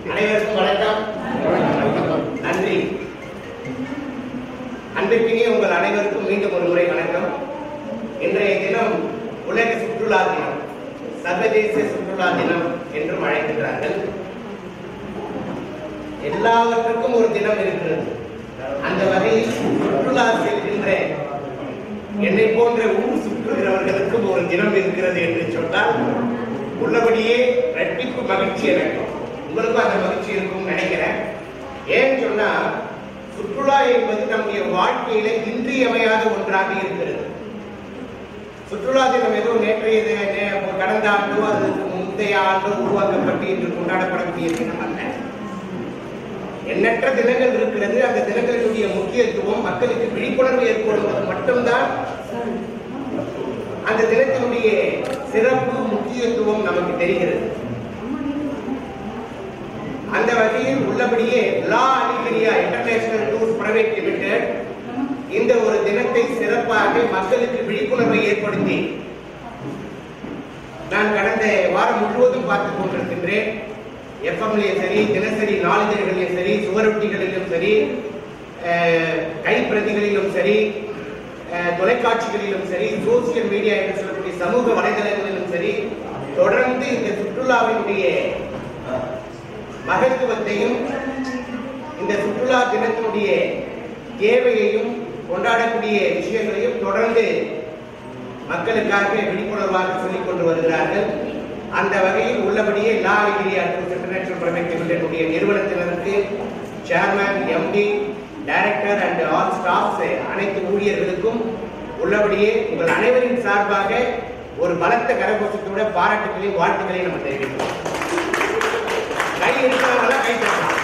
அனைவருக்கும் வணக்கம் நன்றி அன்பிற்கினிய உங்கள் அனைவருக்கும் மீண்டும் ஒரு முறை வணக்கம் இன்றைய தினம் உலக சுற்றுலா தினம் சர்வதேச சுற்றுலா தினம் என்றும் அழைக்கின்றார்கள் எல்லாவற்றுக்கும் ஒரு தினம் இருக்கிறது அந்த வகையில் சுற்றுலா செல்கின்ற என்னை போன்ற ஊர் சுற்றுகிறவர்களுக்கும் ஒரு தினம் இருக்கிறது என்று சொன்னால் உள்ளபடியே ரெட்டிப்பு மகிழ்ச்சி எனக்கு உங்களுக்கும் அந்த மகிழ்ச்சி இருக்கும்னு நினைக்கிறேன் ஏன்னு சொன்னா சுற்றுலா என்பது நம்முடைய வாழ்க்கையில இன்றியமையாத ஒன்றாக இருக்கிறது சுற்றுலா தினம் ஏதோ நேற்றைய தி- நே- கடந்த ஆண்டோ அதுக்கு முந்தைய ஆண்டோ உருவாக்கப்பட்டு இன்று கொண்டாடப்படக்கூடிய தினம் அல்ல எண்ணற்ற தினங்கள் இருக்கிறது அந்த தினங்களுடைய முக்கியத்துவம் மக்களுக்கு விழிப்புணர்வு ஏற்படுவது மட்டும்தான் அந்த தினத்தினுடைய சிறப்பு முக்கியத்துவம் நமக்கு தெரிகிறது அந்த வகையில் உள்ளபடியே லா அலிகரியா இன்டர்நேஷனல் டூர்ஸ் பிரைவேட் லிமிடெட் இந்த ஒரு தினத்தை சிறப்பாக மக்களுக்கு விழிப்புணர்வை ஏற்படுத்தி நான் கடந்த வாரம் முழுவதும் பார்த்துக் கொண்டிருக்கின்றேன் எஃப்எம்லையும் சரி தினசரி நாளிதழ்களிலும் சரி சுவரொட்டிகளிலும் சரி அஹ், கைப்பிரதிகளிலும் சரி அஹ், தொலைக்காட்சிகளிலும் சரி சோசியல் மீடியா என்று சொல்லக்கூடிய சமூக வலைதளங்களிலும் சரி தொடர்ந்து இந்த சுற்றுலாவினுடைய மகத்துவத்தையும் இந்த சுற்றுலா தினத்தினுடைய தேவையையும் கொண்டாடக்கூடிய விஷயங்களையும் தொடர்ந்து மக்களுக்காக விழிப்புணர்வாக சொல்லிக் கொண்டு வருகிறார்கள் அந்த வகையில் உள்ளபடியே லா ஐடியா இன்டர்நேஷனல் பிரைவேட் லிமிடெடுடைய நிறுவனத்தினருக்கு chairman MD director and all staffs அனைத்து ஊழியர்களுக்கும் உள்ளபடியே உங்கள் அனைவரின் சார்பாக ஒரு பலத்த கரகோஷத்தோட பாராட்டுகளையும் வாழ்த்துக்களையும் நம்ம தெரிவிக்கிறோம் கை இருக்கிறவங்களாம் கை தட்டலாம்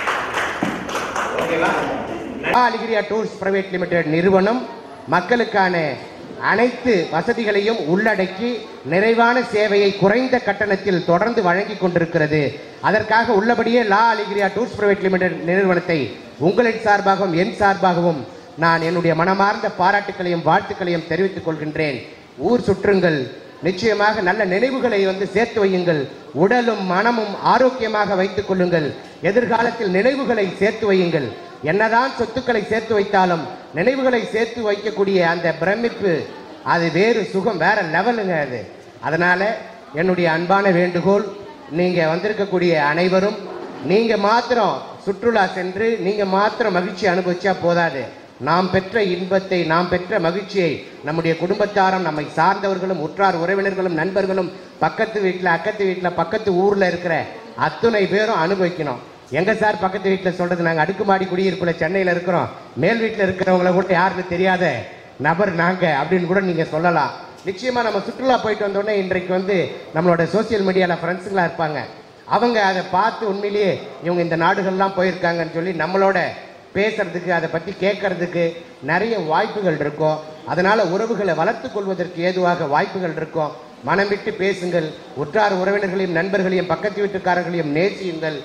ஓகேவா அலிகிரியா டூர்ஸ் பிரைவேட் லிமிடெட் நிறுவனம் மக்களுக்கான அனைத்து வசதிகளையும் உள்ளடக்கி நிறைவான சேவையை குறைந்த கட்டணத்தில் தொடர்ந்து வழங்கிக் கொண்டிருக்கிறது அதற்காக உள்ளபடியே லா அலிகிரியா டூர்ஸ் பிரைவேட் லிமிடெட் நிறுவனத்தை உங்களின் சார்பாகவும் என் சார்பாகவும் நான் என்னுடைய மனமார்ந்த பாராட்டுகளையும் வாழ்த்துக்களையும் தெரிவித்துக் கொள்கின்றேன் ஊர் சுற்றுங்கள் நிச்சயமாக நல்ல நினைவுகளை வந்து சேர்த்து வையுங்கள் உடலும் மனமும் ஆரோக்கியமாக வைத்துக் கொள்ளுங்கள் எதிர்காலத்தில் நினைவுகளை சேர்த்து வையுங்கள் என்னதான் சொத்துக்களை சேர்த்து வைத்தாலும் நினைவுகளை சேர்த்து வைக்கக்கூடிய அந்த பிரமிப்பு அது வேறு சுகம் வேற லெவலுங்க அது அதனால என்னுடைய அன்பான வேண்டுகோள் நீங்க வந்திருக்கக்கூடிய அனைவரும் நீங்க மாத்திரம் சுற்றுலா சென்று நீங்க மாத்திரம் மகிழ்ச்சி அனுபவிச்சா போதாது நாம் பெற்ற இன்பத்தை நாம் பெற்ற மகிழ்ச்சியை நம்முடைய குடும்பத்தாரும் நம்மை சார்ந்தவர்களும் உற்றார் உறவினர்களும் நண்பர்களும் பக்கத்து வீட்டில் அக்கத்து வீட்டில் பக்கத்து ஊரில் இருக்கிற அத்துணை பேரும் அனுபவிக்கணும் எங்க சார் பக்கத்து வீட்டில் சொல்றது நாங்கள் அடுக்குமாடி குடியிருப்புல சென்னையில் இருக்கிறோம் மேல் வீட்டில் இருக்கிறவங்கள கூட யாருன்னு தெரியாத நபர் நாங்க அப்படின்னு கூட நீங்க சொல்லலாம் நிச்சயமா நம்ம சுற்றுலா போயிட்டு வந்தோடனே இன்றைக்கு வந்து நம்மளோட சோசியல் மீடியால ஃப்ரெண்ட்ஸுங்களா இருப்பாங்க அவங்க அதை பார்த்து உண்மையிலேயே இவங்க இந்த நாடுகள்லாம் போயிருக்காங்கன்னு சொல்லி நம்மளோட பேசுறதுக்கு அதை பற்றி கேட்கறதுக்கு நிறைய வாய்ப்புகள் இருக்கும் அதனால உறவுகளை வளர்த்துக் கொள்வதற்கு ஏதுவாக வாய்ப்புகள் இருக்கும் மனம் விட்டு பேசுங்கள் உற்றார் உறவினர்களையும் நண்பர்களையும் பக்கத்து வீட்டுக்காரர்களையும் நேசியுங்கள்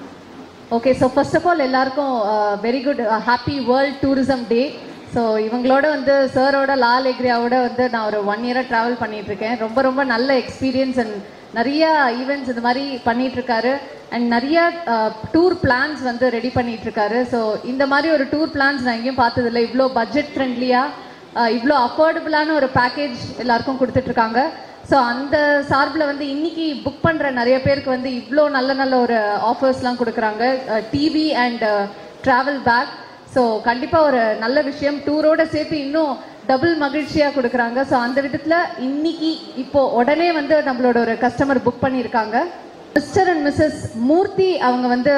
okay so first of all எல்லாருக்கும் very good happy world tourism day so இவங்களோட வந்து சாரோட லால் எக்ரியாவோட வந்து நான் ஒரு ஒன் இயராக ட்ராவல் பண்ணிட்டு இருக்கேன் ரொம்ப ரொம்ப நல்ல எக்ஸ்பீரியன்ஸ் அண்ட் நிறைய ஈவெண்ட்ஸ் இந்த மாதிரி பண்ணிட்டு இருக்காரு அண்ட் நிறைய டூர் பிளான்ஸ் வந்து ரெடி பண்ணிட்டு இருக்காரு ஸோ இந்த மாதிரி ஒரு டூர் பிளான்ஸ் நான் எங்கேயும் பார்த்ததில்ல இவ்வளோ பட்ஜெட் ஃப்ரெண்ட்லியாக இவ்வளோ அஃபோர்டபுளான ஒரு பேக்கேஜ் எல்லாருக்கும் கொடுத்துட்டு இருக்காங்க ஸோ அந்த சார்பில் வந்து இன்னைக்கு புக் பண்ணுற நிறைய பேருக்கு வந்து இவ்வளோ நல்ல நல்ல ஒரு ஆஃபர்ஸ்லாம் கொடுக்குறாங்க TV and travel bag so கண்டிப்பாக ஒரு நல்ல விஷயம் டூரோட சேர்த்து இன்னும் டபுள் மகிழ்ச்சியாக கொடுக்குறாங்க ஸோ அந்த விதத்தில் இன்னைக்கு இப்போ உடனே வந்து நம்மளோட ஒரு கஸ்டமர் புக் பண்ணியிருக்காங்க மிஸ்டர் அண்ட் மிஸ்ஸஸ் மூர்த்தி அவங்க வந்து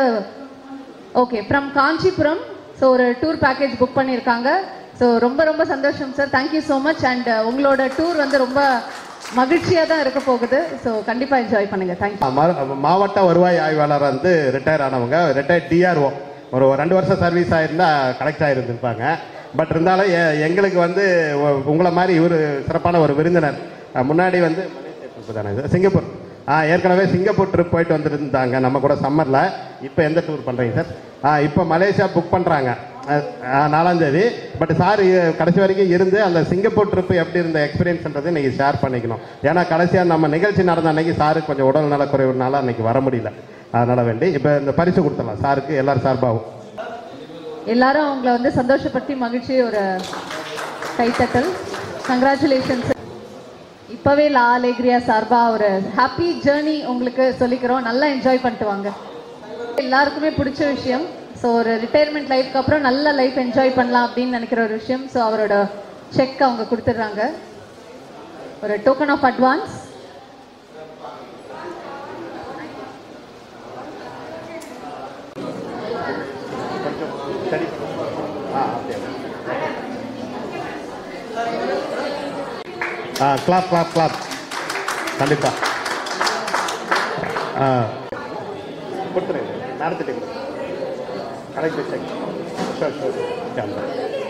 ஓகே ஃப்ரம் காஞ்சிபுரம் ஸோ ஒரு டூர் பேக்கேஜ் புக் பண்ணியிருக்காங்க ஸோ ரொம்ப ரொம்ப சந்தோஷம் sir thank you so much and உங்களோட டூர் வந்து ரொம்ப மகிழ்ச்சியாக தான் இருக்க போகுது ஸோ கண்டிப்பாக என்ஜாய் பண்ணுங்க தேங்க்யூ மா- மாவட்ட வருவாய் ஆய்வாளர் வந்து ரிட்டையர் ஆனவங்க ரிட்டையர்ட் டிஆர்ஓ ஒரு ரெண்டு வருஷம் சர்வீஸ் ஆயிருந்தா கலெக்டர் ஆயிருந்திருப்பாங்க பட் இருந்தாலும் எ- எங்களுக்கு வந்து உ- உங்களை மாதிரி இவர் சிறப்பான ஒரு விருந்தினர் அஹ் முன்னாடி வந்து மலேசியா trip தானே இது? சிங்கப்பூர் ஆ ஏற்கனவே சிங்கப்பூர் ட்ரிப் போயிட்டு வந்துருந்தாங்க நம்ம கூட சம்மரில் இப்போ எந்த டூர் பண்ணுறீங்க சார் ஆ இப்போ மலேசியா புக் பண்ணுறாங்க நாலாம் தேதி பட் சார் கடைசி வரைக்கும் இருந்து அந்த சிங்கப்பூர் ட்ரிப் எப்படி இருந்த எக்ஸ்பீரியன்ஸ்ன்றது இன்னைக்கு ஷேர் பண்ணிக்கணும் ஏன்னா கடைசியாக நம்ம நிகழ்ச்சி நடந்த அன்னைக்கு சாருக்கு கொஞ்சம் உடல் நலக்குறைவுனால அன்னைக்கு வர முடியல அதனால் வேண்டி இப்போ இந்த பரிசு கொடுத்துடலாம் சாருக்கு எல்லாரும் சார்பாகவும் எல்லாரும் அவங்கள வந்து சந்தோஷப்படுத்தி மகிழ்ச்சி ஒரு கைத்தட்டல் கங்க்ராச்சுலேஷன்ஸ் இப்போவே லா அலேக்ரியா சார்பா ஒரு ஹாப்பி ஜேர்னி உங்களுக்கு சொல்லிக்கிறோம் நல்லா என்ஜாய் பண்ணிட்டு வாங்க எல்லாருக்குமே பிடிச்ச விஷயம் ஸோ ஒரு ரிட்டையர்மெண்ட் லைஃப்க்கு அப்புறம் நல்ல லைஃப் என்ஜாய் பண்ணலாம் அப்படின்னு நினைக்கிற ஒரு விஷயம் ஸோ அவரோட செக் அவங்க கொடுத்துட்றாங்க ஒரு டோக்கன் ஆஃப் அட்வான்ஸ் ஆ கிளாப் கிளாப் கிளாப் கண்டிப்பாக ஆ கொடுத்துருங்க நடத்திட்டு correct check sure sure camera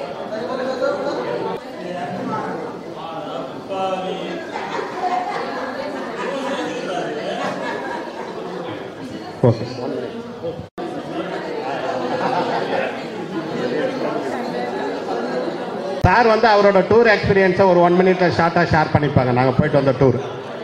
okay sir வந்து அவரோட டூர் எக்ஸ்பீரியன்ஸை ஒரு ஒன் மினிட்ல ஷார்ட்டாக ஷேர் பண்ணிப்பாங்க நாங்கள் போயிட்டு வந்த டூர்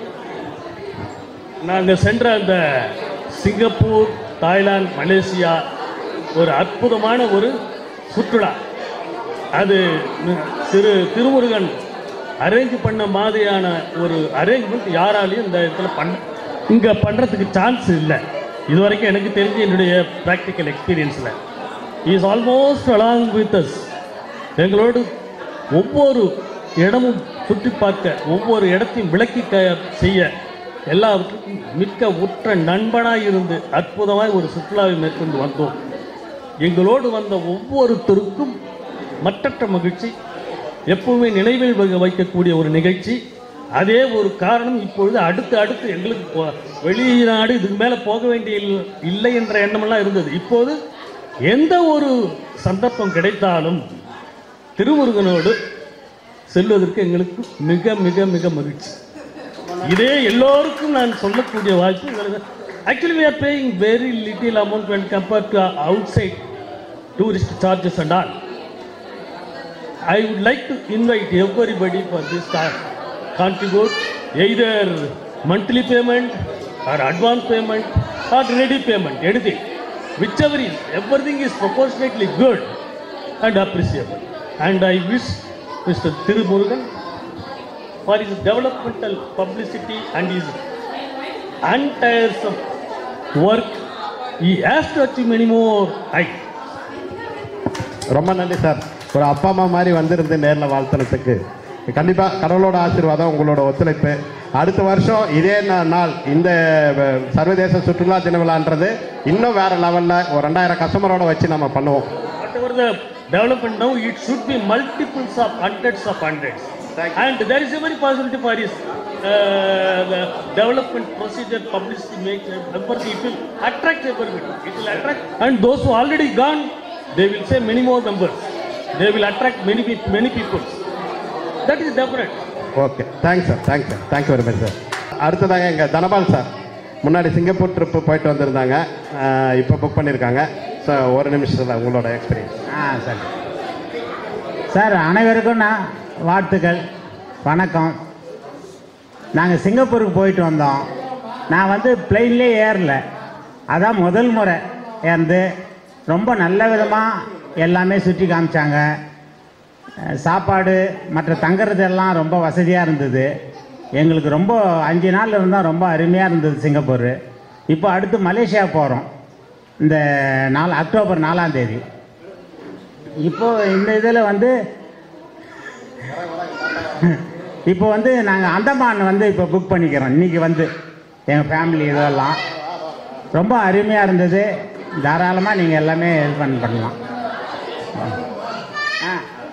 நாங்கள் சென்ற அந்த சிங்கப்பூர் தாய்லாந்து மலேசியா ஒரு அற்புதமான ஒரு சுற்றுலா அது ந- திரு திருமுருகன் அரேஞ்ச் பண்ண மாதிரியான ஒரு அரேஞ்ச்மெண்ட் யாராலையும் இந்த இடத்துல பண்ண இங்கே பண்ணுறதுக்கு சான்ஸ் இல்லை இது வரைக்கும் எனக்கு தெரிஞ்சு என்னுடைய ப்ராக்டிக்கல் எக்ஸ்பீரியன்ஸில் is almost along with us எங்களோடு ஒவ்வொரு இடமும் சுற்றி பார்க்க ஒவ்வொரு இடத்தையும் விளக்கி க செய்ய எல்லாவற்றுக்கும் மிக்க உற்ற நண்பனாய் இருந்து அற்புதமாய் ஒரு சுற்றுலாவை மேற்கொண்டு வந்தோம் எங்களோடு வந்த ஒவ்வொருத்தருக்கும் மற்றற்ற மகிழ்ச்சி எப்பவுமே நினைவில் வைக்க- வைக்கக்கூடிய ஒரு நிகழ்ச்சி அதே ஒரு காரணம் இப்பொழுது அடுத்து அடுத்து எங்களுக்கு போ- வெளிநாடு இதுக்கு மேலே போக வேண்டிய இல்- இல்லை என்ற எண்ணமெல்லாம் இருந்தது இப்போது எந்த ஒரு சந்தர்ப்பம் கிடைத்தாலும் திருமுருகனோடு செல்வதற்கு எங்களுக்கு மிக மிக மிக மகிழ்ச்சி இதே எல்லோருக்கும் நான் சொல்லக்கூடிய வாய்ப்பு actually we are paying very little amount when compared to outside tourist charges and all I would like to invite everybody for this con- contribute either monthly payment or advance payment or ready payment, anything. Whichever is, everything is proportionately good and appreciable. And I wish Mr. Tirumurugan for his developmental publicity and his untiresome work, he has to achieve many more heights. ரொம்ப நன்றி sir ஒரு அப்பா அம்மா மாதிரி வந்திருந்து நேரில் வாழ்த்துனதுக்கு கண்டிப்பாக கடவுளோட ஆசீர்வாதம் உங்களோட ஒத்துழைப்பு அடுத்த வருஷம் இதே நா- நாள் இந்த அஹ், சர்வதேச சுற்றுலா தின விழான்றது இன்னும் வேற லெவலில் ஒரு ரெண்டாயிரம் கஸ்டமரோட வச்சு நம்ம பண்ணுவோம் Whatever the development now, it should be multiples of hundreds of hundreds. And there is a very possibility for this uh, the development procedure publicity makes everybody, it will attract everybody. It will attract, and those who already gone, they will say many more numbers. They will attract many peop- many people. That is definite. Okay thanks sir thanks sir thank you very much sir அடுத்ததாக எங்கள் Dhanapal sir முன்னாடி Singapore trip போயிட்டு வந்திருந்தாங்க இப்போ book பண்ணியிருக்காங்க so ஒரு நிமிஷத்தில் உங்களோட எக்ஸ்பீரியன்ஸ் ஆ சரி சார் அனைவருக்கும் நான் வாழ்த்துக்கள் வணக்கம் நாங்கள் சிங்கப்பூருக்கு போயிட்டு வந்தோம் நான் வந்து பிளெயின்லேயே ஏறல அதான் முதல் முறை ஏர்ந்து ரொம்ப நல்ல விதமாக எல்லாமே சுற்றி காமிச்சாங்க அஹ், சாப்பாடு மற்ற தங்குறது எல்லாம் ரொம்ப வசதியாக இருந்தது எங்களுக்கு ரொம்ப அஞ்சு நாள் இருந்தால் ரொம்ப அருமையாக இருந்தது சிங்கப்பூர் இப்போ அடுத்து மலேசியா போகிறோம் இந்த நாலு அக்டோபர் நாலாம் தேதி இப்போ இந்த இதில் வந்து இப்போ வந்து நாங்கள் அந்தமான் வந்து இப்போ புக் பண்ணிக்கிறோம் இன்னைக்கு வந்து எங்கள் ஃபேமிலி இதெல்லாம் ரொம்ப அருமையாக இருந்தது தாராளமாக நீங்கள் எல்லாமே ஹெல்ப் பண்ண பண்ணலாம் ஆ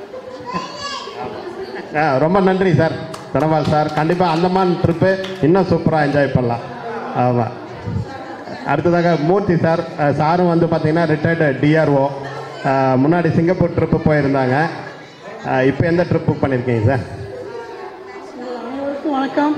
ஆ ரொம்ப நன்றி சார் தனபால் சார் கண்டிப்பாக அந்தமான் ட்ரிப்பு இன்னும் சூப்பராக என்ஜாய் பண்ணலாம் ஆமாம் அடுத்ததாக மூர்த்தி சார் அஹ், சாரும் வந்து பார்த்தீங்கன்னா ரிட்டையர்டு டிஆர்ஓ முன்னாடி சிங்கப்பூர் ட்ரிப்பு போயிருந்தாங்க இப்போ எந்த ட்ரிப் புக் பண்ணியிருக்கீங்க சார் அனைவருக்கும் வணக்கம்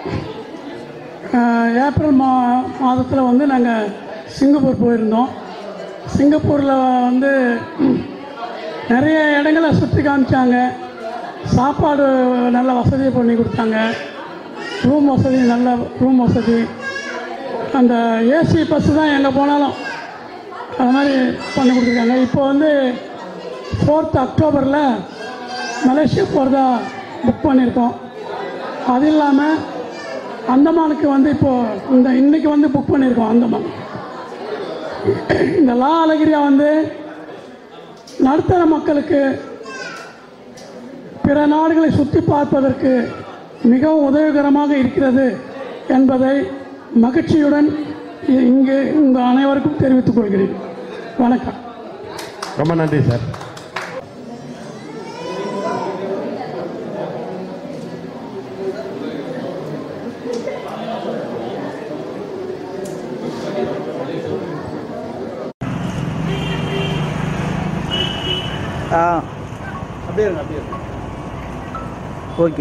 அஹ் ஏப்ரல் மா மாதத்தில் வந்து நாங்கள் சிங்கப்பூர் போயிருந்தோம் சிங்கப்பூரில் வந்து நிறைய இடங்களை சுற்றி காமிச்சாங்க சாப்பாடு நல்ல வசதி பண்ணி கொடுத்தாங்க ரூம் வசதி நல்ல ரூம் வசதி அந்த ஏசி பஸ்ஸு தான் எங்கே போனாலும் அது மாதிரி பண்ணி கொடுத்துருக்காங்க இப்போ வந்து ஃபோர்த் அக்டோபரில் மலேசியா போகிறதா புக் பண்ணியிருக்கோம் அது இல்லாமல் அந்தமானுக்கு வந்து இப்போது இந்த இன்னைக்கு வந்து புக் பண்ணியிருக்கோம் அந்தமான் இந்த லா அழகிரியா வந்து நடுத்தர மக்களுக்கு பிற நாடுகளை சுற்றி பார்ப்பதற்கு மிகவும் உதவிகரமாக இருக்கிறது என்பதை மகிழ்ச்சியுடன் இ- இங்கு உங்கள் அனைவருக்கும் தெரிவித்துக் கொள்கிறேன் வணக்கம் ரொம்ப நன்றி சார் ஆ அப்படியே இருங்க அப்படியே இருங்க ஓகே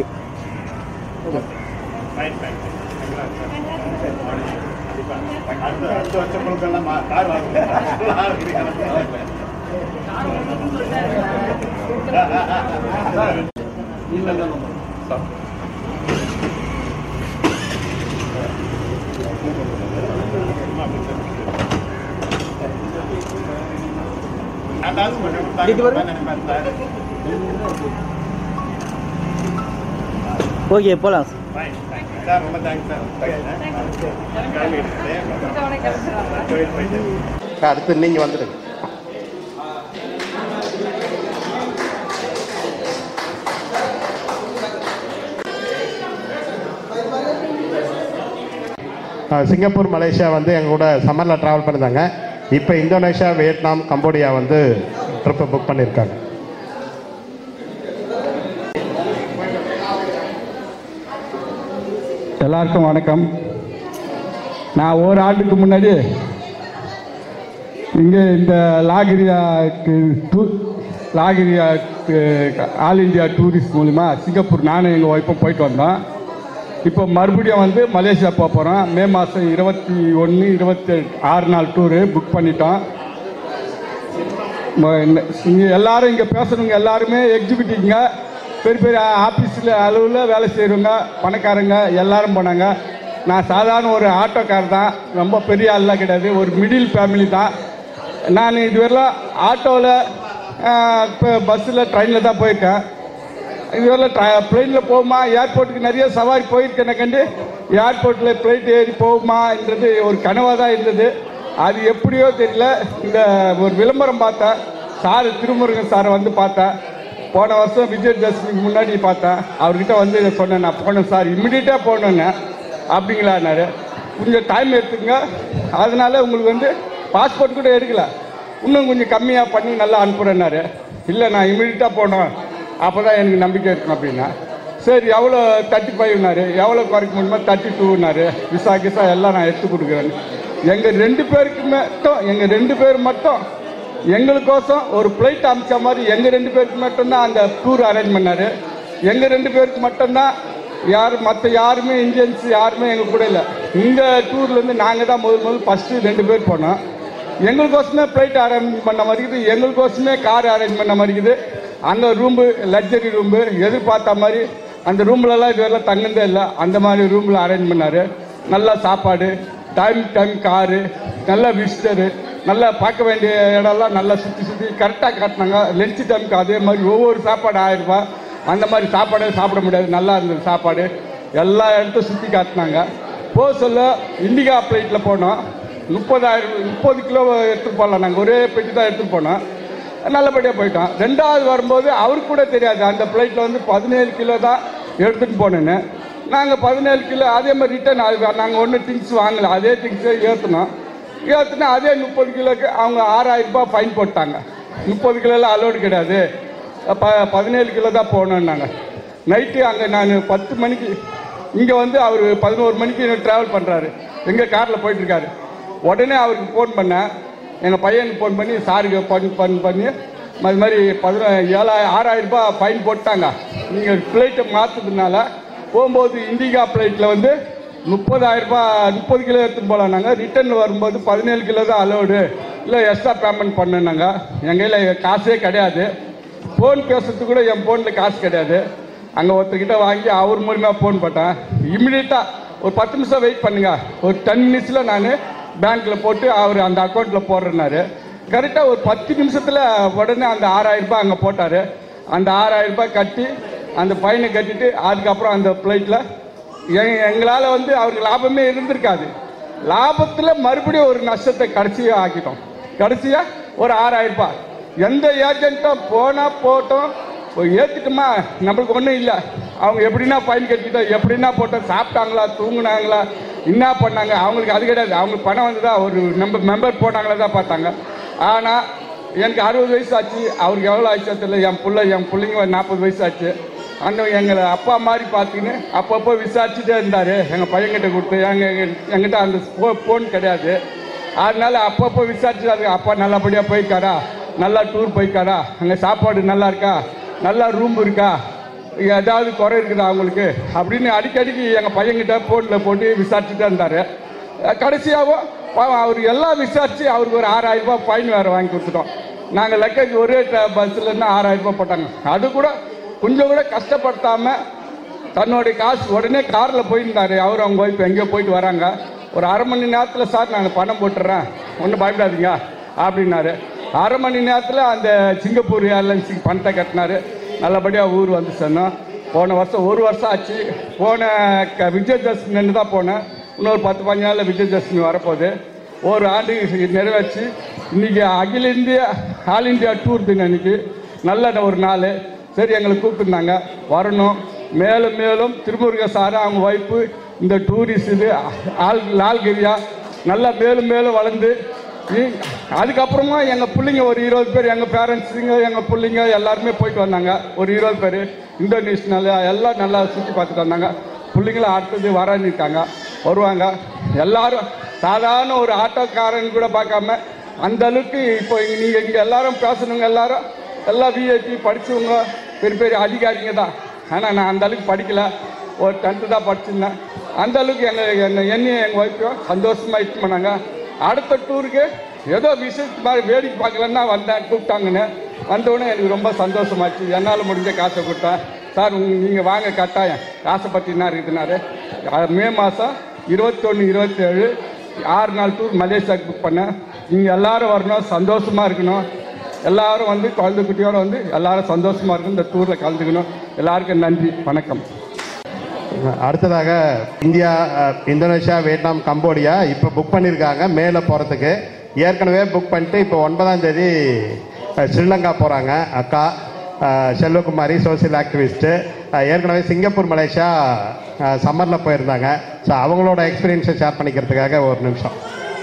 ஓகே போகலாம் அடுத்து நீங்கள் வந்துடுங்க ஆ, சிங்கப்பூர் மலேசியா வந்து எங்க கூட சம்மரில் ட்ராவல் பண்ணிருந்தாங்க இப்போ இந்தோனேஷியா வியட்நாம் கம்போடியா வந்து ட்ரிப்பை புக் பண்ணியிருக்காங்க எல்லாருக்கும் வணக்கம் நான் ஒரு ஆண்டுக்கு முன்னாடி இங்கே இந்த லாகிரியாக்கு டூ லாகிரியாக்கு ஆல் இந்தியா டூரிஸ்ட் மூலிமா சிங்கப்பூர் நானும் எங்கள் ஒய்ஃபும் போயிட்டு வந்தோம் இப்போ மறுபடியும் வந்து மலேசியா போக போகிறோம் மே மாதம் இருபத்தி ஒன்று இருபத்தி ஆறு நாள் டூரு புக் பண்ணிட்டோம் இங்கே எல்லாரும் இங்கே பேசுகிறவங்க எல்லாருமே எக்ஸிக்யூட்டிவ்ங்க பெரிய பெரிய ஆஃபீஸில் அளவில் வேலை செய்கிறவங்க பணக்காரங்க எல்லாரும் போனாங்க நான் சாதாரண ஒரு ஆட்டோக்கார் தான் ரொம்ப பெரிய ஆள்லாம் கிடையாது ஒரு மிடில் ஃபேமிலி தான் நான் இதுவரையிலும் ஆட்டோவில் இப்போ பஸ்ஸில் ட்ரெயினில் தான் போயிருக்கேன் இதுவரை ட்ரெயினில் போகுமா ஏர்போர்ட்டுக்கு நிறைய சவாரி போயிருக்கேன் கண்டு ஏர்போர்ட்டில் ஃப்ளைட் ஏறி போகுமான்றது ஒரு கனவாக தான் இருந்தது அது எப்படியோ தெரியல இந்த ஒரு விளம்பரம் பார்த்தேன் சார் திருமுருகன் சாரை வந்து பார்த்தேன் போன வருஷம் விஜயதசமிக்கு முன்னாடி பார்த்தேன் அவர்கிட்ட வந்து இதை சொன்னேன் நான் போனேன் சார் இம்மிடியட்டாக போனேன்னு அப்படிங்களான்னாரு கொஞ்சம் டைம் எடுத்துங்க அதனால உங்களுக்கு வந்து பாஸ்போர்ட் கூட எடுக்கல இன்னும் கொஞ்சம் கம்மியாக பண்ணி நல்லா அனுப்புகிறேன்னாரு இல்லை நான் இமீடியட்டாக போனோம் அப்போ தான் எனக்கு நம்பிக்கை இருக்கும் அப்படின்னா சரி எவ்வளோ தேர்ட்டி ஃபைவ்னாரு எவ்வளோ குறைக்க முடியுமோ தேர்ட்டி டூனாரு விசா கிசா எல்லாம் நான் எடுத்து கொடுக்குறேன்னு எங்கள் ரெண்டு பேருக்கு மட்டும் எங்கள் ரெண்டு பேர் மட்டும் எங்களுக்கோசம் ஒரு ஃப்ளைட் அமைச்ச மாதிரி எங்கள் ரெண்டு பேருக்கு மட்டும்தான் அந்த டூர் அரேஞ்ச் பண்ணார் எங்கள் ரெண்டு பேருக்கு மட்டும்தான் யார் மற்ற யாருமே இந்தியன்ஸ் யாருமே எங்கள் கூட இல்லை இந்த டூர்லேருந்து நாங்கள் தான் முதல் முதல் ஃபஸ்ட்டு ரெண்டு பேர் போனோம் எங்களுக்கோசமே ஃப்ளைட் அரேஞ்ச் பண்ண மாதிரி இருக்குது எங்களுக்கோசமே கார் அரேஞ்ச் பண்ண மாதிரி இருக்குது அங்கே ரூம்பு லக்ஸரி ரூம்பு எதிர்பார்த்த மாதிரி அந்த ரூம்லலாம் இதுவரைலாம் தங்குனதே இல்லை அந்த மாதிரி ரூமில் அரேஞ்ச் பண்ணார் நல்லா சாப்பாடு டைம் டைம் காரு நல்ல விசிட்டரு நல்லா பார்க்க வேண்டிய இடம்லாம் நல்லா சுற்றி சுற்றி கரெக்டாக காட்டினாங்க லஞ்ச் டைமுக்கு அதே மாதிரி ஒவ்வொரு சாப்பாடு ஆயிரம் ரூபாய் அந்த மாதிரி சாப்பாடே சாப்பிட முடியாது நல்லா இருந்தது சாப்பாடு எல்லா இடத்தையும் சுற்றி காட்டினாங்க போக சொல்ல இண்டிகா ஃப்ளைட்டில் போனோம் முப்பதாயிரம் முப்பது கிலோ எடுத்துகிட்டு போகலாம் நாங்கள் ஒரே பெட்டி தான் எடுத்துகிட்டு போனோம் நல்லபடியாக போயிட்டோம் ரெண்டாவது வரும்போது அவருக்கு கூட தெரியாது அந்த ஃப்ளைட்டில் வந்து பதினேழு கிலோ தான் எடுத்துகிட்டு போனேன்னு நாங்கள் பதினேழு கிலோ அதே மாதிரி ரிட்டர்ன் நாங்கள் ஒன்றும் திங்ஸ் வாங்கல அதே திங்ஸை ஏற்றினோம் ஏற்றினா அதே முப்பது கிலோக்கு அவங்க ஆறாயிரம் ரூபாய் ஃபைன் போட்டாங்க முப்பது கிலோலாம் அலோடு கிடையாது ப பதினேழு கிலோ தான் போகணுன்னாங்க நைட்டு அங்கே நான் பத்து மணிக்கு இங்கே வந்து அவர் பதினோரு மணிக்கு ட்ராவல் பண்ணுறாரு எங்கள் காரில் போயிட்டுருக்காரு உடனே அவருக்கு ஃபோன் பண்ணேன் எங்கள் பையனுக்கு ஃபோன் பண்ணி சாருக்கு ஃபோன் பண்ணி பண்ணி அது மாதிரி பதினோ ஏழாயிரம் ஆறாயிரம் ரூபாய் ஃபைன் போட்டாங்க நீங்கள் ஃப்ளைட்டை மாற்றுறதுனால போகும்போது இண்டிகா ஃப்ளைட்டில் வந்து முப்பதாயிரம் ரூபாய் முப்பது கிலோ எடுத்துன்னு போகலாம் நாங்கள் ரிட்டர்ன் வரும்போது பதினேழு கிலோ தான் அலோடு இல்லை எக்ஸ்ட்ரா பேமெண்ட் பண்ணுனாங்க என் கையில் காசே கிடையாது ஃபோன் பேசுறதுக்கு கூட என் ஃபோனில் காசு கிடையாது அங்கே ஒருத்தர்கிட்ட வாங்கி அவர் மூலியமாக ஃபோன் போட்டேன் இம்மிடியட்டாக ஒரு பத்து நிமிஷம் வெயிட் பண்ணுங்க ஒரு டென் மினிட்ஸில் நான் பேங்க்கில் போட்டு அவர் அந்த அக்கௌண்ட்டில் போடுறேன்னாரு கரெக்டாக ஒரு பத்து நிமிஷத்தில் உடனே அந்த ஆறாயிரம் ரூபாய் அங்கே போட்டார் அந்த ஆறாயிரம் ரூபாய் கட்டி அந்த பையனை கட்டிட்டு அதுக்கப்புறம் அந்த ஃப்ளைட்டில் எங்களால் வந்து அவருக்கு லாபமே இருந்திருக்காது லாபத்தில் மறுபடியும் ஒரு நஷ்டத்தை கடைசியாக ஆக்கிட்டோம் கடைசியாக ஒரு ஆறாயிரம் ரூபாய் எந்த ஏஜென்ட்டும் போனால் போட்டோம் ஏற்றுட்டுமா நம்மளுக்கு ஒன்றும் இல்லை அவங்க எப்படின்னா பயன் கட்டிட்டோம் எப்படின்னா போட்டோம் சாப்பிட்டாங்களா தூங்குனாங்களா என்ன பண்ணாங்க அவங்களுக்கு அது கிடையாது அவங்களுக்கு பணம் வந்ததா ஒரு நம்ம மெம்பர் போனாங்களா தான் பார்த்தாங்க ஆனால் எனக்கு அறுபது வயசு ஆச்சு அவருக்கு எவ்வளோ ஆச்சு தெரியல என் பிள்ளை என் பிள்ளைங்க நாற்பது வயசு ஆச்சு அந்த எங்களை அப்பா மாதிரி பார்த்துக்கின்னு அப்பப்போ விசாரிச்சுட்டே இருந்தார் எங்கள் பையன்கிட்ட கொடுத்து எங்கள் எங்கிட்ட அந்த ஃபோன் கிடையாது அதனால அப்பப்போ விசாரிச்சுட்டாரு அப்பா நல்லபடியாக போயிருக்காரா நல்லா டூர் போயிருக்காரா அங்கே சாப்பாடு நல்லா இருக்கா நல்லா ரூம் இருக்கா ஏதாவது குறை இருக்குதா அவங்களுக்கு அப்படின்னு அடிக்கடிக்கு எங்கள் பையன்கிட்ட ஃபோனில் போட்டு விசாரிச்சுட்டே இருந்தார் கடைசியாகவும் பாவம் அவர் எல்லாம் விசாரித்து அவருக்கு ஒரு ஆறாயிரம் ரூபாய் ஃபைன் வேறு வாங்கி கொடுத்துட்டோம் நாங்கள் லக்கேஜ் ஒரே பஸ்ஸில் இருந்து ஆறாயிரம் ரூபாய் போட்டாங்க அது கூட கொஞ்சம் கூட கஷ்டப்படுத்தாமல் தன்னுடைய காசு உடனே காரில் போயிருந்தாரு அவர் அவங்க ஒய்ஃப் எங்கேயோ போயிட்டு வராங்க ஒரு அரை மணி நேரத்தில் சார் நான் பணம் போட்டுறேன் ஒன்றும் பயப்படாதீங்க அப்படின்னாரு அரை மணி நேரத்தில் அந்த சிங்கப்பூர் ஏர்லைன்ஸுக்கு பணத்தை கட்டினாரு நல்லபடியாக ஊர் வந்து சொன்னோம் போன வருஷம் ஒரு வருஷம் ஆச்சு போன க விஜயதசமி தான் போனேன் இன்னொரு பத்து பதினஞ்சு நாளில் விஜயதசமி வரப்போகுது ஒரு ஆண்டு நிறைவேற்றி இன்னைக்கு அகில இந்திய ஆல் இந்தியா டூர் தினம் இன்னைக்கு நல்ல ஒரு நாள் சரி எங்களை கூப்பிட்டுருந்தாங்க வரணும் மேலும் மேலும் திருமுருக சார் அவங்க ஒய்ஃபு இந்த டூரிஸ்ட் இது ஆல் லால்கிரியா நல்லா மேலும் மேலும் வளர்ந்து இ- அதுக்கப்புறமா எங்கள் பிள்ளைங்க ஒரு இருபது பேர் எங்கள் பேரண்ட்ஸுங்க எங்கள் பிள்ளைங்க எல்லாருமே போயிட்டு வந்தாங்க ஒரு இருபது பேர் இந்தோனேஷியாவில் எல்லாம் நல்லா சுற்றி பார்த்துட்டு வந்தாங்க பிள்ளைங்களும் அடுத்தது வரன்னு இருக்காங்க வருவாங்க எல்லாரும் சாதாரண ஒரு ஆட்டோக்காரன் கூட பார்க்காம அந்த அளவுக்கு இப்போ நீங்கள் இங்கே எல்லாரும் பேசணுங்க எல்லாரும் எல்லாம் விஐபி படிச்சவங்க பெரிய பெரிய அதிகாரிங்க தான் ஆனால் நான் அந்த அளவுக்கு படிக்கல ஒரு டென்த்து தான் படிச்சிருந்தேன் அந்த அளவுக்கு எங்கள் என்னை என்னையும் எங்கள் ஒய்ஃபையும் சந்தோஷமாக இட்டு பண்ணாங்க அடுத்த டூருக்கு ஏதோ விசேஷ மாதிரி வேடிக்கை பார்க்கலன்னா வந்தேன் கூப்பிட்டாங்கன்னு வந்தோடனே எனக்கு ரொம்ப சந்தோஷமாச்சு என்னால் முடிஞ்ச காசை கொடுத்தேன் சார் நீங்கள் வாங்க கட்டாயம் காசை பற்றி என்ன இருக்குதுனாரு அஹ் மே மாதம் இருபத்தொன்று இருபத்தேழு ஆறு நாள் டூர் மலேசியாவுக்கு புக் பண்ணேன் நீங்கள் எல்லாரும் வரணும் சந்தோஷமாக இருக்கணும் எல்லாரும் வந்து குழந்தை குட்டியோட வந்து எல்லாரும் சந்தோஷமா இருக்கணும் இந்த டூரில் கலந்துக்கணும் எல்லாருக்கும் நன்றி வணக்கம் அடுத்ததாக இந்தியா அஹ், இந்தோனேஷியா வியட்நாம் கம்போடியா இப்போ புக் பண்ணியிருக்காங்க மேலே போகிறதுக்கு ஏற்கனவே புக் பண்ணிட்டு இப்போ ஒன்பதாம் தேதி அஹ், ஸ்ரீலங்கா போகிறாங்க அக்கா அஹ், செல்வகுமாரி சோசியல் ஆக்டிவிஸ்ட்டு ஏற்கனவே சிங்கப்பூர் மலேசியா சம்மரில் போயிருந்தாங்க ஸோ அவங்களோட எக்ஸ்பீரியன்ஸை ஷேர் பண்ணிக்கிறதுக்காக ஒரு நிமிஷம்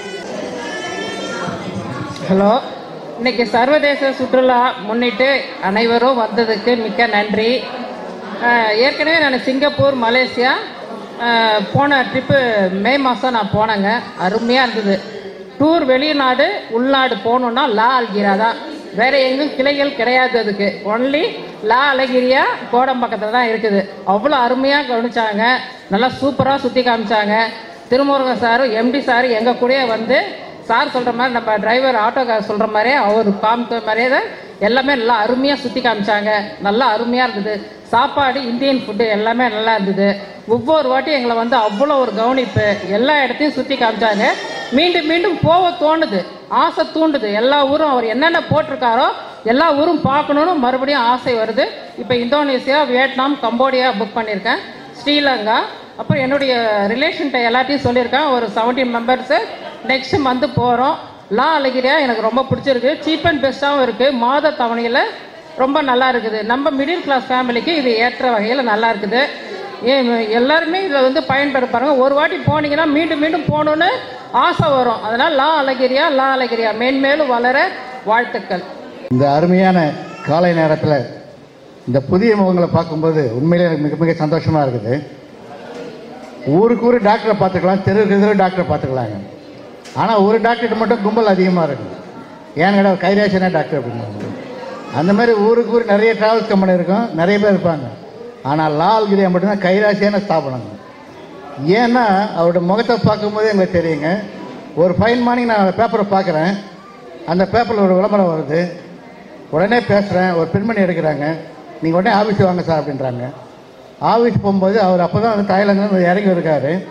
ஹலோ இன்னைக்கு சர்வதேச சுற்றுலா முன்னிட்டு அனைவரும் வந்ததுக்கு மிக்க நன்றி அஹ், ஏற்கனவே நான் சிங்கப்பூர் மலேசியா அஹ், போன ட்ரிப்பு மே மாதம் நான் போனேங்க அருமையாக இருந்தது டூர் வெளிநாடு உள்நாடு போகணுன்னா லா அல்கிரா தான் வேற எங்கும் கிளைகள் கிடையாது அதுக்கு ஒன்லி லா அழகிரியா கோடம்பக்கத்தில் தான் இருக்குது அவ்வளோ அருமையாக கவனிச்சாங்க நல்லா சூப்பராக சுற்றி காமிச்சாங்க திருமுருகன் சாரும் எம்டி சார் எங்கள் கூடயே வந்து சார் சொல்கிற மாதிரி நம்ம டிரைவர் ஆட்டோக்கார் சொல்கிற மாதிரியே அவர் காமிக்கிற மாதிரியே தான் எல்லாமே நல்லா அருமையாக சுற்றி காமிச்சாங்க நல்லா அருமையாக இருந்தது சாப்பாடு இந்தியன் ஃபுட்டு எல்லாமே நல்லா இருந்தது ஒவ்வொரு வாட்டியும் எங்களை வந்து அவ்வளோ ஒரு கவனிப்பு எல்லா இடத்தையும் சுற்றி காமிச்சாங்க மீண்டும் மீண்டும் போக தோணுது ஆசை தூண்டுது எல்லா ஊரும் அவர் என்னென்ன போட்டிருக்காரோ எல்லா ஊரும் பார்க்கணுன்னு மறுபடியும் ஆசை வருது இப்போ இந்தோனேசியா வியட்நாம் கம்போடியா புக் பண்ணியிருக்கேன் ஸ்ரீலங்கா அப்புறம் என்னுடைய ரிலேஷன்கிட்ட எல்லாத்தையும் சொல்லியிருக்கேன் ஒரு 17 மெம்பர்ஸு நெக்ஸ்ட் மந்த்து போகிறோம் லா அழகிரியா எனக்கு ரொம்ப பிடிச்சிருக்கு சீப் அண்ட் பெஸ்ட்டாகவும் இருக்குது மாத தவணையில் ரொம்ப நல்லா இருக்குது நம்ம மிடில் கிளாஸ் ஃபேமிலிக்கு இது ஏற்ற வகையில் நல்லா இருக்குது ஏன் எல்லாருமே இதில் வந்து பயன்பெற பாருங்க ஒரு வாட்டி போனீங்கன்னா மீண்டும் மீண்டும் போகணுன்னு ஆசை வரும் அதனால் லா அழகிரியா லா அழகிரியா மேன்மேலும் வளர வாழ்த்துக்கள் இந்த அருமையான காலை நேரத்தில் இந்த புதிய முகங்களை பார்க்கும்போது உண்மையிலே எனக்கு மிக மிக சந்தோஷமாக இருக்குது ஊருக்கு ஊர் டாக்டரை பார்த்துக்கலாம் தெருவுக்கு தெரு டாக்டரை பார்த்துக்கலாங்க ஆனால் ஒரு டாக்டர்கிட்ட மட்டும் கும்பல் அதிகமாக இருக்கும் ஏன்னு கேட்டால் கைராசனா டாக்டர் அப்படின்னாங்க அந்த மாதிரி ஊருக்கு ஊர் நிறைய டிராவல்ஸ் கம்பெனி இருக்கும் நிறைய பேர் இருப்பாங்க ஆனால் லால்கிரியா மட்டும்தான் கைராசியான ஸ்தாபனங்க ஏன்னா அவரோட முகத்தை பார்க்கும்போது எங்களுக்கு தெரியுங்க ஒரு ஃபைன் மார்னிங் நான் பேப்பரை பார்க்குறேன் அந்த பேப்பரில் ஒரு விளம்பரம் வருது உடனே பேசுகிறேன் ஒரு பெண்மணி எடுக்கிறாங்க நீங்கள் உடனே ஆஃபீஸ் வாங்க சார் அப்படின்றாங்க ஆஃபீஸ் போகும்போது அவர் அப்போ தான் வந்து தாய்லாந்து இறங்கி இருக்காரு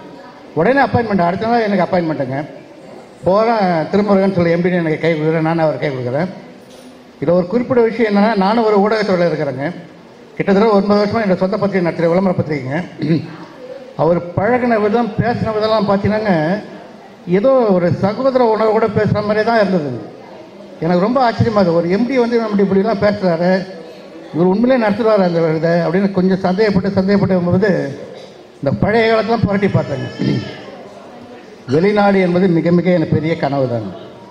உடனே அப்பாயின்மெண்ட் அடுத்த நாள் எனக்கு அப்பாயின்மெண்ட்டுங்க போகிறேன் திருமுருகன் சொல்லி எம்பி எனக்கு கை கொடுக்குறேன் நானும் அவர் கை கொடுக்குறேன் இதில் ஒரு குறிப்பிட்ட விஷயம் என்னென்னா நானும் ஒரு ஊடகத்துறையில் இருக்கிறேங்க கிட்டத்தட்ட ஒன்பது வருஷமாக என்னோட சொந்த பத்திரிகை நடத்துகிற விளம்பர பத்திரிகைங்க அவர் பழகின விதம் பேசின விதம்லாம் பார்த்தீங்கன்னாங்க ஏதோ ஒரு சகோதர உணர்வோட பேசுகிற மாதிரியே தான் இருந்தது எனக்கு ரொம்ப ஆச்சரியமாக இருந்தது ஒரு எம்பி வந்து நம்ம இப்படிலாம் பேசுகிறாரு இவர் உண்மையிலே நடத்துகிறாரு அந்த இதை அப்படின்னு கொஞ்சம் சந்தேகப்பட்டு சந்தேகப்பட்டு போது இந்த பழைய காலத்தெலாம் புரட்டி பார்த்தேங்க வெளிநாடு என்பது மிக மிக எனக்கு பெரிய கனவு தாங்க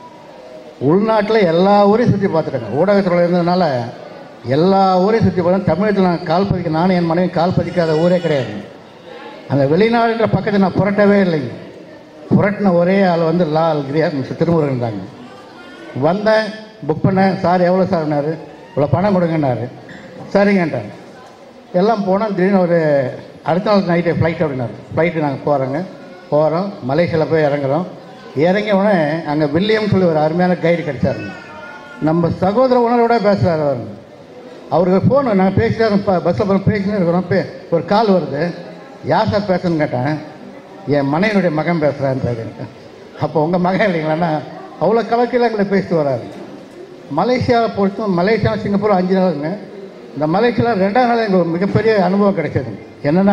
உள்நாட்டில் எல்லா ஊரையும் சுற்றி பார்த்துட்டேங்க ஊடகத்தில் இருந்ததுனால எல்லா ஊரையும் சுற்றி பார்த்தேன் தமிழகத்தில் நான் கால் பதிக்க நானும் என் மனைவி கால் பதிக்காத ஊரே கிடையாது அந்த வெளிநாடுன்ற பக்கத்தை நான் புரட்டவே இல்லைங்க புரட்டின ஒரே ஆள் வந்து லால் கிரியா மிஸ்டர் திருமுருகன் தாங்க வந்தேன் புக் பண்ணேன் சார் எவ்வளோ சார்னாரு இவ்வளோ பணம் கொடுங்கன்னாரு சரிங்கன்ட்டாங்க எல்லாம் போனால் திடீர்னு ஒரு அடுத்த நாள் நைட்டு ஃப்ளைட் அப்படின்னாரு ஃப்ளைட்டு நாங்கள் போகிறோங்க போகிறோம் மலேசியாவில் போய் இறங்குறோம் இறங்கிய உடனே அங்கே வில்லியம் சொல்லி ஒரு அருமையான கைடு கிடைச்சாருங்க நம்ம சகோதர உணர்வோட பேசுகிறாரு அவர் அவருக்கு ஃபோனு நாங்கள் பேசிட்டு இப்போ பஸ்ஸில் போகிறோம் பேசினே இருக்கிறோம் பே ஒரு கால் வருது யார் சார் பேசுன்னு கேட்டேன் என் மனைவினுடைய மகன் பேசுகிறான்றாரு எனக்கு அப்போ உங்கள் மகன் இல்லைங்களாண்ணா அவ்வளோ கலக்கையில் எங்களை பேசிட்டு வராரு மலேசியாவை பொறுத்தும் மலேசியா சிங்கப்பூர் அஞ்சு நாளுங்க இந்த மலேசியாவில் ரெண்டாவது நாள் எங்களுக்கு ஒரு மிகப்பெரிய அனுபவம் கிடைச்சது என்னென்னா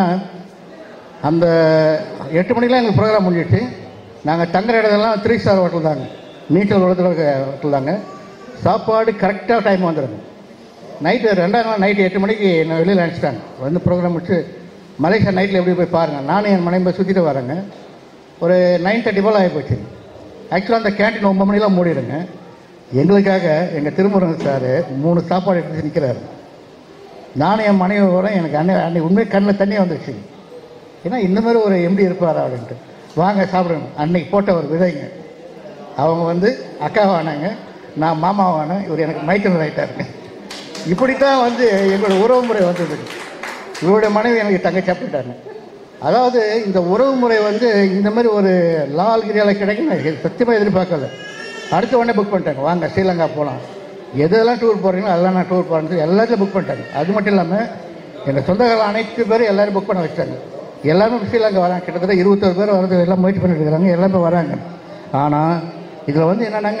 அந்த எட்டு மணிக்கெலாம் எங்களுக்கு ப்ரோக்ராம் முடிஞ்சிச்சு நாங்கள் தங்குற இடத்தெல்லாம் த்ரீ ஸ்டார் ஹோட்டல் தாங்க நீச்சல் உலகத்தில் இருக்க ஹோட்டல் தாங்க சாப்பாடு கரெக்டாக டைம் வந்துடுங்க நைட்டு ரெண்டாம் நாள் நைட்டு எட்டு மணிக்கு என்ன வெளியில் அனுப்பிச்சிட்டாங்க வந்து ப்ரோக்ராம் முடிச்சு மலேசியா நைட்டில் எப்படி போய் பாருங்கள் நானும் என் மனைவி போய் சுற்றிட்டு வரேங்க ஒரு நைன் தேர்ட்டி போல் ஆகி போச்சு ஆக்சுவலாக அந்த கேன்டீன் ஒன்பது மணிலாம் மூடிடுங்க எங்களுக்காக எங்கள் திருமுருகன் சார் மூணு சாப்பாடு எடுத்து நிற்கிறாரு நானும் என் மனைவி வரேன் எனக்கு அன்னை அன்னைக்கு உண்மையை கண்ணில் தண்ணியே வந்துடுச்சு ஏன்னா இந்த மாதிரி ஒரு எம்பி இருப்பாரா அப்படின்ட்டு வாங்க சாப்பிடுங்க அன்னைக்கு போட்ட ஒரு விதைங்க அவங்க வந்து அக்காவானாங்க நான் மாமாவானேன் இவர் எனக்கு மைக்கல் ஆகிட்டாருங்க இப்படித்தான் வந்து எங்களோட உறவு முறை வந்தது இவருடைய மனைவி எனக்கு தங்கச்சி அப்படிட்டாங்க அதாவது இந்த உறவு முறை வந்து இந்த மாதிரி ஒரு லால் கிரியாவில் கிடைக்கும் நான் சத்தியமாக எதிர்பார்க்கல அடுத்த உடனே புக் பண்ணிட்டாங்க வாங்க ஸ்ரீலங்கா போகலாம் எதெல்லாம் டூர் போகிறீங்களோ அதெல்லாம் நான் டூர் போகிறேன்னு சொல்லி எல்லாத்தையும் புக் பண்ணிட்டாங்க அது மட்டும் இல்லாமல் எங்கள் சொந்தக்காரர்கள் அனைத்து பேரும் எல்லாரும் புக் பண்ண வச்சிட்டாங்க எல்லாரும் ஸ்ரீலங்கா வராங்க கிட்டத்தட்ட இருபத்தொரு பேர் வரது எல்லாம் முயற்சி பண்ணிட்டு இருக்காங்க எல்லாமே வராங்க ஆனால் இதில் வந்து என்னென்னாங்க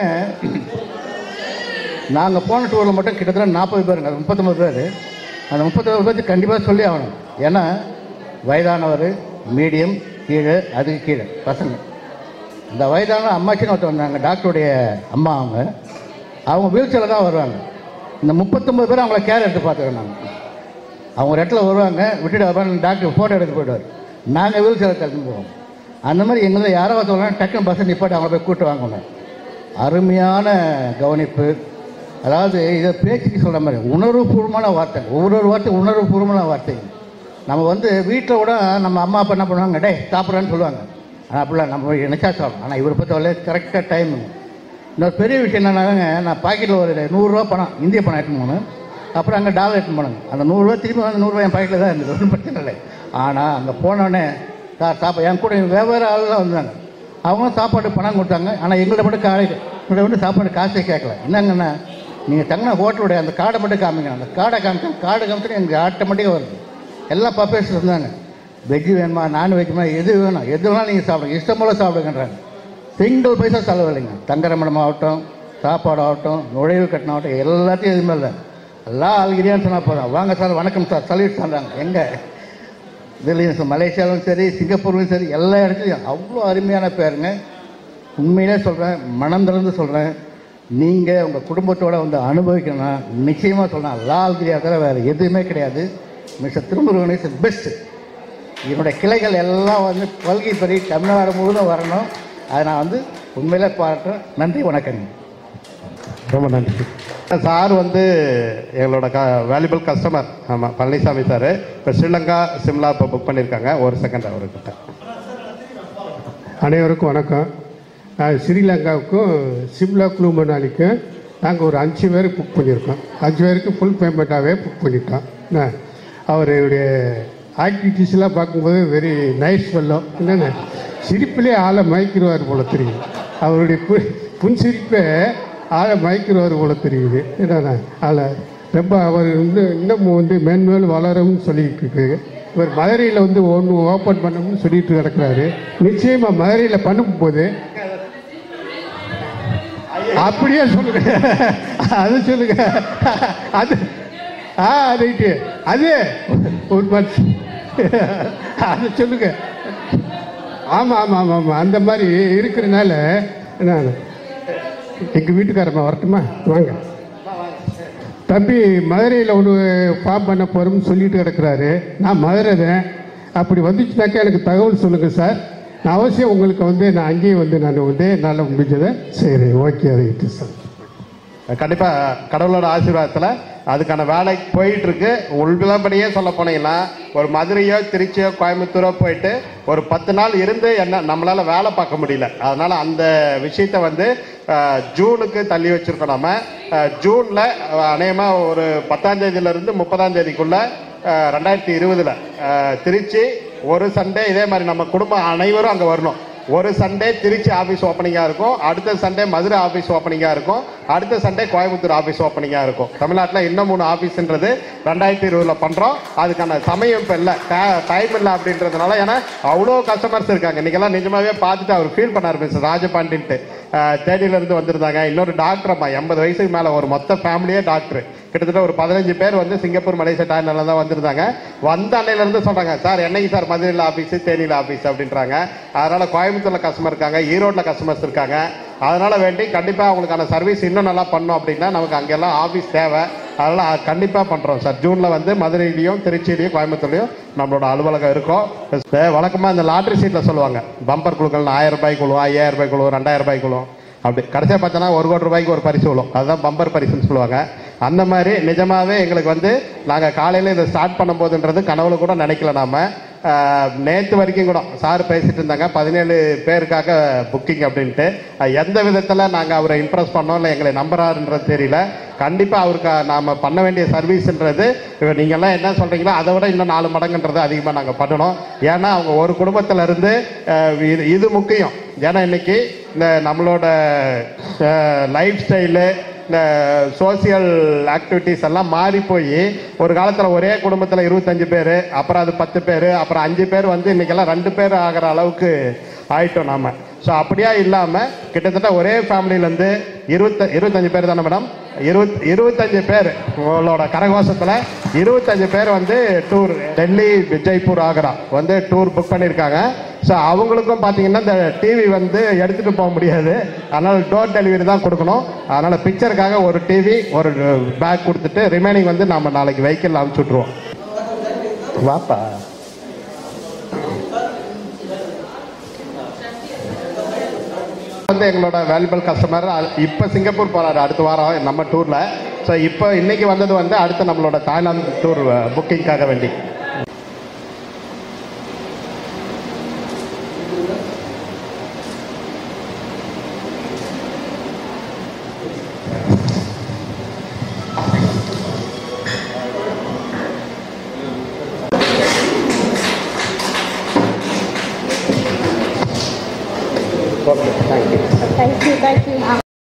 நாங்கள் போன டூரில் மட்டும் கிட்டத்தட்ட நாற்பது பேருங்க அது முப்பத்தொம்பது பேர் அந்த முப்பத்தொம்பது பேருக்கு கண்டிப்பாக சொல்லி ஆகணும் ஏன்னா வயதானவர் மீடியம் கீழே அதுக்கு கீழே பசங்க இந்த வயதான அம்மாச்சின்னு ஒருத்தர் வந்தாங்க டாக்டருடைய அம்மா அவங்க அவங்க வீல் சேரில் தான் வருவாங்க இந்த முப்பத்தொம்பது பேர் அவங்கள கேர் எடுத்து பார்த்துக்கிறோம் நாங்கள் அவங்க ஒரு இடத்துல வருவாங்க விட்டுட்டு அப்புறம் டாக்டர் ஃபோட்டோ எடுத்து போயிடுவார் நாங்கள் வீல் சேரில் தள்ளி போவோம் அந்த மாதிரி எங்களை யாரோ ஒருத்தவங்க டக்குன்னு பஸ்ஸை நிப்பாட்டி அவங்கள போய் கூட்டு வாங்கணும் அருமையான கவனிப்பு அதாவது இதை பேச்சுக்கு சொல்கிற மாதிரி உணர்வுபூர்வமான வார்த்தை ஒவ்வொரு வார்த்தை உணர்வுபூர்வமான வார்த்தை நம்ம வந்து வீட்டில் கூட நம்ம அம்மா அப்பா என்ன பண்ணுவாங்க டே சாப்பிட்றான்னு சொல்லுவாங்க ஆனால் அப்படிலாம் நம்ம நினச்சா சாப்பிடும் ஆனால் இவரை பொறுத்தவரை கரெக்டாக டைம் இன்னொரு பெரிய விஷயம் என்னன்னாங்க நான் பாக்கெட்டில் ஒரு நூறுரூவா பணம் இந்திய பணம் எடுத்துன்னு போனேன் அப்புறம் அங்கே டாலர் எடுத்துன்னு போனாங்க அந்த நூறுரூவா திரும்பி வந்து நூறுரூவா என் பாக்கெட்டில் தான் இருந்தது ஒன்றும் பிரச்சனை இல்லை ஆனால் அங்கே போனோடனே சார் சாப்பாடு என் கூட வெவ்வேறு ஆளுலாம் வந்தாங்க அவங்களும் சாப்பாடு பணம் கொடுத்தாங்க ஆனால் எங்கள்கிட்ட மட்டும் காலை எங்கள்கிட்ட வந்து சாப்பாடு காசே கேட்கல என்னங்கன்னா நீங்கள் தங்கின ஹோட்டலுடைய அந்த கார்டை மட்டும் காமிங்க அந்த கார்டை காமிச்சா கார்டு காமிச்சா எனக்கு ஆட்டோமேட்டிக்காக வருது எல்லா பர்பஸ் இருந்தாங்க வெஜ்ஜு வேணுமா நான்வெஜ்மா எது வேணும் எது வேணாலும் நீங்கள் சாப்பிடுங்க இஷ்டம் போல சாப்பிடுங்கன்றாங்க சிங்கிள் பைசா செலவில்லைங்க தங்குற மடம் ஆகட்டும் சாப்பாடு ஆகட்டும் நுழைவு கட்டணம் ஆகட்டும் எல்லாத்தையும் எதுவுமே இல்லை எல்லாம் ஆல்கிரியான்னு சொன்னால் போதும் வாங்க சார் வணக்கம் சார் சல்யூட் சொல்கிறாங்க எங்கே இதுலேயும் மலேசியாவிலும் சரி சிங்கப்பூர்லையும் சரி எல்லா இடத்துலையும் அவ்வளோ அருமையான பேருங்க உண்மையிலே சொல்கிறேன் மனம் திறந்து சொல்கிறேன் நீங்கள் உங்கள் குடும்பத்தோட வந்து அனுபவிக்கணும்னா நிச்சயமாக சொல்கிறேன் லால் கிரியா தவிர வேறு எதுவுமே கிடையாது மிஸ்டர் திருமுருகன் இஸ் பெஸ்ட்டு என்னுடைய கிளைகள் எல்லாம் வந்து கொள்கை பெறி தமிழ்நாடு முழுவதும் வரணும் அதை நான் வந்து உண்மையிலே பாராட்டுறேன் நன்றி வணக்கங்க ரொம்ப நன்றி சார் வந்து எங்களோட க வேல்யூபிள் கஸ்டமர் ஆமாம் பழனிசாமி சார் இப்போ ஸ்ரீலங்கா சிம்லா இப்போ புக் பண்ணியிருக்காங்க ஒரு செகண்ட் அவர்கிட்ட அனைவருக்கும் வணக்கம் நான் ஸ்ரீலங்காவுக்கும் சிம்லா குழு மணாலிக்கும் நாங்கள் ஒரு அஞ்சு பேர் புக் பண்ணியிருக்கோம் அஞ்சு பேருக்கு ஃபுல் பேமெண்ட்டாகவே புக் பண்ணிட்டோம் என்ன அவருடைய ஆக்டிவிட்டீஸ்லாம் பார்க்கும்போது வெரி நைஸ் வெல்லம் என்னென்ன சிரிப்பிலே ஆளை மயக்கிடுவார் போல தெரியும் அவருடைய பு புன் சிரிப்பை ஆளை மயக்கிடுவார் போல தெரியுது என்னென்ன அதில் ரொம்ப அவர் வந்து இன்னமும் வந்து மேன்மேல் வளரும்னு சொல்லிட்டு இருக்கு இவர் மதுரையில் வந்து ஒன்று ஓப்பன் பண்ணணும்னு சொல்லிட்டு கிடக்குறாரு நிச்சயமாக மதுரையில் பண்ணும்போது அப்படியே சொல்லுங்க அது சொல்லுங்க அது ஆ ரைட்டு அது ஒரு மனுஷ அது சொல்லுங்க ஆமாம் ஆமாம் ஆமாம் ஆமாம் அந்த மாதிரி இருக்கிறனால நான் எங்கள் வீட்டுக்காரம்மா வரட்டுமா வாங்க தம்பி மதுரையில் ஒரு ஃபார்ம் பண்ண போகிறோம்னு சொல்லிட்டு கிடக்குறாரு நான் மதுரை தான் அப்படி வந்துச்சுனாக்கா எனக்கு தகவல் சொல்லுங்கள் சார் நான் அவசியம் உங்களுக்கு வந்து நான் அங்கேயே வந்து நான் வந்து என்னால் முடிஞ்சதை சரி ஓகே ரைட்டு சார் கண்டிப்பா கடவுளோட ஆசீர்வாதத்துல அதுக்கான வேலை போயிட்டு இருக்கு உள்ளபடியே சொல்ல போனீங்கன்னா ஒரு மதுரையோ திருச்சியோ கோயம்புத்தூரோ போயிட்டு ஒரு பத்து நாள் இருந்து என்ன நம்மளால வேலை பார்க்க முடியல அதனால அந்த விஷயத்த வந்து அஹ், ஜூனுக்கு தள்ளி வச்சிருக்கோம் நம்ம அஹ், ஜூன்ல அஹ், அநேகமா ஒரு பத்தாம் தேதியில இருந்து முப்பதாம் தேதிக்குள்ள அஹ், ரெண்டாயிரத்தி இருபதுல அஹ், திருச்சி ஒரு சண்டே இதே மாதிரி நம்ம குடும்பம் அனைவரும் அங்க வரணும் ஒரு சண்டே திருச்சி ஆஃபீஸ் ஓப்பனிங்காக இருக்கும் அடுத்த சண்டே மதுரை ஆஃபீஸ் ஓப்பனிங்காக இருக்கும் அடுத்த சண்டே கோயம்புத்தூர் ஆஃபீஸ் ஓப்பனிங்காக இருக்கும் தமிழ்நாட்டில் இன்னும் மூணு ஆஃபீஸ்ன்றது ரெண்டாயிரத்தி இருபதில் பண்ணுறோம் அதுக்கான சமயம் இப்போ இல்லை டைம் இல்லை அப்படின்றதுனால ஏன்னா அவ்வளோ கஸ்டமர்ஸ் இருக்காங்க இன்றைக்கெல்லாம் நிஜமாவே பார்த்துட்டு அவர் ஃபீல் பண்ணார் மிஸ் ராஜபாண்டின்ட்டு தேனியிலேருந்து வந்திருந்தாங்க இன்னொரு டாக்டர் அம்மா எண்பது வயசுக்கு மேலே ஒரு மொத்த ஃபேமிலியே டாக்டர் கிட்டத்தட்ட ஒரு பதினஞ்சு பேர் வந்து சிங்கப்பூர் மலேசியா தாய்லாந்துல தான் வந்திருந்தாங்க வந்த அன்னையிலேருந்து சொல்கிறாங்க சார் என்னைக்கு சார் மதுரையில் ஆஃபீஸு தேனியில் ஆஃபீஸ் அப்படின்றாங்க அதனால் கோயம்புத்தூரில் கஸ்டமர் இருக்காங்க ஈரோட்டில் கஸ்டமர்ஸ் இருக்காங்க அதனால வேண்டி கண்டிப்பாக அவங்களுக்கான சர்வீஸ் இன்னும் நல்லா பண்ணோம் அப்படின்னா நமக்கு அங்கெல்லாம் ஆஃபீஸ் தேவை அதனால் கண்டிப்பாக பண்ணுறோம் சார் ஜூனில் வந்து மதுரையிலையும் திருச்சியிலையும் கோயம்புத்தூர்லையும் நம்மளோட அலுவலகம் இருக்கும் வழக்கமாக இந்த லாட்ரி சீட்டில் சொல்லுவாங்க பம்பர் குழுக்கள் ஆயிரம் ரூபாய் குழு ஐயாயிரம் ரூபாய் குழு ரெண்டாயிரம் ரூபாய் குழு அப்படி கடைசியாக பார்த்தோன்னா ஒரு கோடி ரூபாய்க்கு ஒரு பரிசு விழும் அதுதான் பம்பர் பரிசுன்னு சொல்லுவாங்க அந்த மாதிரி நிஜமாவே எங்களுக்கு வந்து நாங்கள் காலையில் இதை ஸ்டார்ட் பண்ணும்போதுன்றது கனவுல கூட நினைக்கல நாம நேற்று வரைக்கும் கூட சார் பேசிட்டு இருந்தாங்க பதினேழு பேருக்காக புக்கிங் அப்படின்ட்டு அஹ், எந்த விதத்தில் நாங்கள் அவரை இம்ப்ரெஸ் பண்ணோம் இல்லை எங்களை நம்புறாருன்றது தெரியல கண்டிப்பாக அவருக்கு நாம் பண்ண வேண்டிய சர்வீஸ்ன்றது இவர் நீங்கள்லாம் என்ன சொல்கிறீங்களோ அதை விட இன்னும் நாலு மடங்குன்றது அதிகமாக நாங்கள் பண்ணணும் ஏன்னா அவங்க ஒரு குடும்பத்துல இருந்து அஹ், இது இது முக்கியம் ஏன்னா இன்னைக்கு இந்த நம்மளோட லைஃப் ஸ்டைலு இந்த சோசியல் ஆக்டிவிட்டீஸ் எல்லாம் மாறி போய் ஒரு காலத்தில் ஒரே குடும்பத்தில் இருபத்தஞ்சு பேர் அப்புறம் அது பத்து பேர் அப்புறம் அஞ்சு பேர் வந்து இன்னைக்கெல்லாம் ரெண்டு பேர் ஆகிற அளவுக்கு ஆயிட்டோம் நாம ஸோ அப்படியா இல்லாமல் கிட்டத்தட்ட ஒரே ஃபேமிலியிலேருந்து இருபத்த இருபத்தஞ்சு பேர் தானே மேடம் இருபத் இருபத்தஞ்சு பேர் உங்களோட கரகோஷத்தில் இருபத்தஞ்சு பேர் வந்து டூர் டெல்லி ஜெய்ப்பூர் ஆக்ரா வந்து டூர் புக் பண்ணியிருக்காங்க ஸோ அவங்களுக்கும் பார்த்தீங்கன்னா இந்த டிவி வந்து எடுத்துகிட்டு போக முடியாது அதனால் டோர் டெலிவரி தான் கொடுக்கணும் அதனால் பிக்சருக்காக ஒரு டிவி ஒரு பேக் கொடுத்துட்டு ரிமைனிங் வந்து நம்ம நாளைக்கு வெஹிக்கிள் அனுப்பிச்சி விட்ருவோம் வாப்பா வந்து எங்களோட வேல்யூபிள் கஸ்டமர் இப்போ சிங்கப்பூர் போறாரு அடுத்த வாரம் நம்ம டூரில் ஸோ இப்போ இன்னைக்கு வந்தது வந்து அடுத்து நம்மளோட தாய்லாந்து டூர் புக்கிங்காக வேண்டி ஓகே தேங்க்யூ தேங்க்யூ தேங்க்யூ